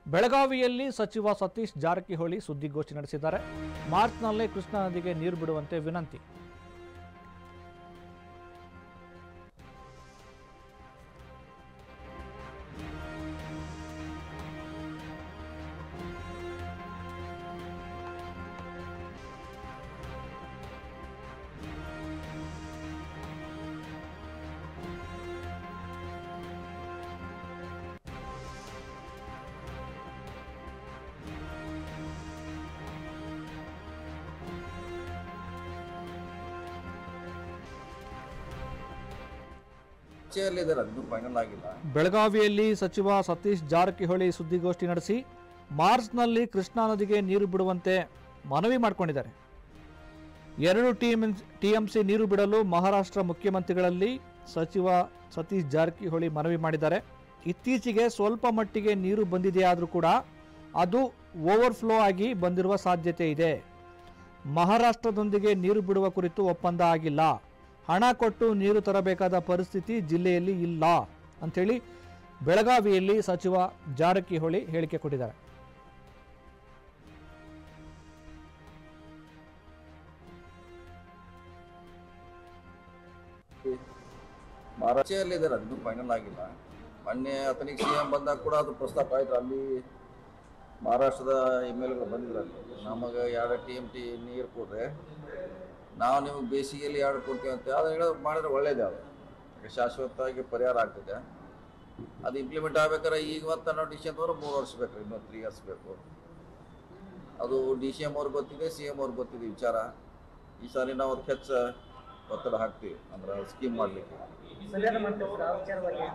ಬೆಳಗಾವಿಯಲ್ಲಿ ಸಚಿವ ಸತೀಶ್ ಜಾರಕಿಹೊಳಿ ಸುದ್ದಿಗೋಷ್ಠಿ ನಡೆಸಿದ್ದಾರೆ ಮಾರ್ಚ್ನಲ್ಲೇ ಕೃಷ್ಣಾ ನದಿಗೆ ನೀರು ಬಿಡುವಂತೆ ವಿನಂತಿ ಚರ್ಚೆಯಲ್ಲಿದ್ದಾರೆ ಅದು ಫೈನಲ್ ಆಗಿಲ್ಲ ಬೆಳಗಾವಿಯಲ್ಲಿ ಸಚಿವ ಸತೀಶ್ ಜಾರಕಿಹೊಳಿ ಸುದ್ದಿಗೋಷ್ಠಿ ನಡೆಸಿ ಮಾರ್ಚ್ನಲ್ಲಿ ಕೃಷ್ಣಾ ನದಿಗೆ ನೀರು ಬಿಡುವಂತೆ ಮನವಿ ಮಾಡಿಕೊಂಡಿದ್ದಾರೆ ಎರಡು ಟಿಎಂಸಿ ನೀರು ಬಿಡಲು ಮಹಾರಾಷ್ಟ್ರ ಮುಖ್ಯಮಂತ್ರಿಗಳಲ್ಲಿ ಸಚಿವ ಸತೀಶ್ ಜಾರಕಿಹೊಳಿ ಮನವಿ ಮಾಡಿದ್ದಾರೆ ಇತ್ತೀಚೆಗೆ ಸ್ವಲ್ಪ ಮಟ್ಟಿಗೆ ನೀರು ಬಂದಿದೆಯಾದರೂ ಕೂಡ ಅದು ಓವರ್ಫ್ಲೋ ಆಗಿ ಬಂದಿರುವ ಸಾಧ್ಯತೆ ಇದೆ ಮಹಾರಾಷ್ಟ್ರದೊಂದಿಗೆ ನೀರು ಬಿಡುವ ಕುರಿತು ಒಪ್ಪಂದ ಆಗಿಲ್ಲ ಹಣ ಕೊಟ್ಟು ನೀರು ತರಬೇಕಾದ ಪರಿಸ್ಥಿತಿ ಜಿಲ್ಲೆಯಲ್ಲಿ ಇಲ್ಲ ಅಂಥೇಳಿ ಬೆಳಗಾವಿಯಲ್ಲಿ ಸಚಿವ ಜಾರಕಿಹೊಳಿ ಹೇಳಿಕೆ ಕೊಟ್ಟಿದ್ದಾರೆ ಚರ್ಚೆಯಲ್ಲಿದ್ದಾರೆ ಅದು ಫೈನಲ್ ಆಗಿಲ್ಲ ಮೊನ್ನೆ ಆತನಿಗೆ ಸಿ ಎಂ ಬಂದಾಗ ಕೂಡ ಅದು ಪ್ರಸ್ತಾಪ ಆಯ್ತು ಅಲ್ಲಿ ಮಹಾರಾಷ್ಟ್ರದ ಎಮ್ ಎಲ್ ಎಗಳು ಬಂದಿದ್ರಲ್ಲಿ ನಮಗೆ ಎರಡು ಟಿ ಎಮ್ ಟಿ ನೀರು ಕೊಡ್ರೆ ನಾವು ನಿಮಗೆ ಬೇಸಿಗೆಯಲ್ಲಿ ಎರಡು ಕೊಡ್ತೀವಿ ಅಂತ ಅದು ಹೇಳೋದು ಮಾಡಿದ್ರೆ ಒಳ್ಳೇದೇ ಅದು ಯಾಕೆ ಶಾಶ್ವತವಾಗಿ ಪರಿಹಾರ ಆಗ್ತದೆ ಅದು ಇಂಪ್ಲಿಮೆಂಟ್ ಆಗ್ಬೇಕಾದ್ರೆ ಈಗ ಮತ್ತೆ ನಾವು ಡಿ ಸಿ ಎಂ ಅವರು ಮೂರು ವರ್ಷ ಬೇಕು ಇನ್ನೊಂದು ತ್ರೀ ಇಯರ್ಸ್ ಬೇಕು ಅದು ಡಿ ಸಿ ಎಂ ಅವ್ರಿಗೆ ಗೊತ್ತಿದೆ ಸಿ ಎಂ ಅವ್ರಿಗೆ ಗೊತ್ತಿದೆ ವಿಚಾರ ಈ ಸಾರಿ ನಾವು ಅದಕ್ಕೆ ಹೆಚ್ಚು ಒತ್ತಡ ಹಾಕ್ತೀವಿ ಅಂದ್ರೆ ಸ್ಕೀಮ್ ಮಾಡಲಿಕ್ಕೆ ಸಂಧಾನ ಮಾಡ್ತೀವಿ ಸರ್ ಆ ವಿಚಾರವಾಗಿ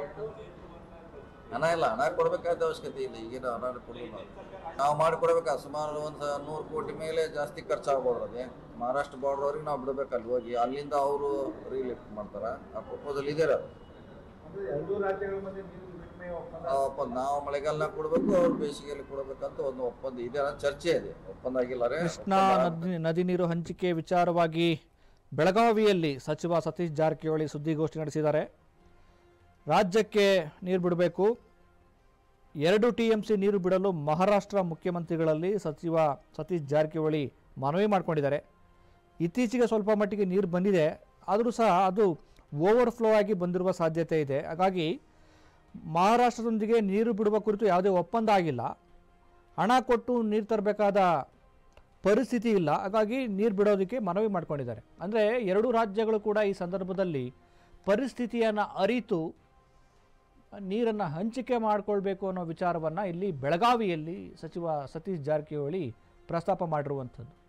ಹಣ ಇಲ್ಲ ಹಣ ಕೊಡಬೇಕಾದ ಅವಶ್ಯಕತೆ ಇಲ್ಲ ಈಗೇನು ಹಣ ಕೊಡೋದು ನಾವು ನಾವು ಮಾಡಿಕೊಡ್ಬೇಕಾ ಸುಮಾರು ಒಂದು ನೂರು ಕೋಟಿ ಮೇಲೆ ಜಾಸ್ತಿ ಖರ್ಚಾಗ್ಬೋದು ಅದೇ ಮಹಾರಾಷ್ಟ್ರ ಬಾರ್ಡರ್ ಅವ್ರಿಗೆ ನಾವು ಬಿಡ್ಬೇಕು ಅಲ್ಲಿ ಹೋಗಿ ಅಲ್ಲಿಂದ ಅವರು ರೀಲಿಫ್ಟ್ ಮಾಡ್ತಾರೆ ಆ ಪ್ರಪೋಸಲ್ ಇದೆ ಅದು ಅಂದ್ರೆ ಎರಡೂ ರಾಜ್ಯಗಳ ಮಧ್ಯೆ ನೀರು ವಿನಿಮಯ ಒಪ್ಪಂದ ಆ ಒಪ್ಪಂದ ನಾವು ಮಳೆಗಾಲನಾಗ ಕೊಡಬೇಕು ಅವ್ರು ಬೇಸಿಗೆಯಲ್ಲಿ ಕೊಡಬೇಕಂತ ಒಂದು ಒಪ್ಪಂದ ಇದೆ ಅನ್ನೋ ಚರ್ಚೆ ಇದೆ ಒಪ್ಪಂದ ಆಗಿಲ್ಲ ರೀ. ಕೃಷ್ಣಾ ಒಪ್ಪಂದ ನದಿ ನದಿ ನೀರು ಹಂಚಿಕೆ ವಿಚಾರವಾಗಿ ಬೆಳಗಾವಿಯಲ್ಲಿ ಸಚಿವ ಸತೀಶ್ ಜಾರಕಿಹೊಳಿ ಸುದ್ದಿಗೋಷ್ಠಿ ನಡೆಸಿದ್ದಾರೆ ರಾಜ್ಯಕ್ಕೆ ನೀರು ಬಿಡಬೇಕು ಎರಡು ಟಿಎಂಸಿ ನೀರು ಬಿಡಲು ಮಹಾರಾಷ್ಟ್ರ ಮುಖ್ಯಮಂತ್ರಿಗಳಲ್ಲಿ ಸಚಿವ ಸತೀಶ್ ಜಾರಕಿಹೊಳಿ ಮನವಿ ಮಾಡಿಕೊಂಡಿದ್ದಾರೆ ಇತ್ತೀಚೆಗೆ ಸ್ವಲ್ಪ ಮಟ್ಟಿಗೆ ನೀರು ಬಂದಿದೆ ಆದರೂ ಸಹ ಅದು ಓವರ್ಫ್ಲೋ ಆಗಿ ಬಂದಿರುವ ಸಾಧ್ಯತೆ ಇದೆ ಹಾಗಾಗಿ ಮಹಾರಾಷ್ಟ್ರದೊಂದಿಗೆ ನೀರು ಬಿಡುವ ಕುರಿತು ಯಾವುದೇ ಒಪ್ಪಂದ ಆಗಿಲ್ಲ ಹಣ ಕೊಟ್ಟು ನೀರು ತರಬೇಕಾದ ಪರಿಸ್ಥಿತಿ ಇಲ್ಲ ಹಾಗಾಗಿ ನೀರು ಬಿಡೋದಕ್ಕೆ ಮನವಿ ಮಾಡ್ಕೊಂಡಿದ್ದಾರೆ ಅಂದರೆ ಎರಡೂ ರಾಜ್ಯಗಳು ಕೂಡ ಈ ಸಂದರ್ಭದಲ್ಲಿ ಪರಿಸ್ಥಿತಿಯನ್ನು ಅರಿತು ನೀರನ್ನು ಹಂಚಿಕೆ ಮಾಡಿಕೊಳ್ಬೇಕು ಅನ್ನೋ ವಿಚಾರವನ್ನು ಇಲ್ಲಿ ಬೆಳಗಾವಿಯಲ್ಲಿ ಸಚಿವ ಸತೀಶ್ ಜಾರಕಿಹೊಳಿ ಪ್ರಸ್ತಾಪ ಮಾಡಿರುವಂಥದ್ದು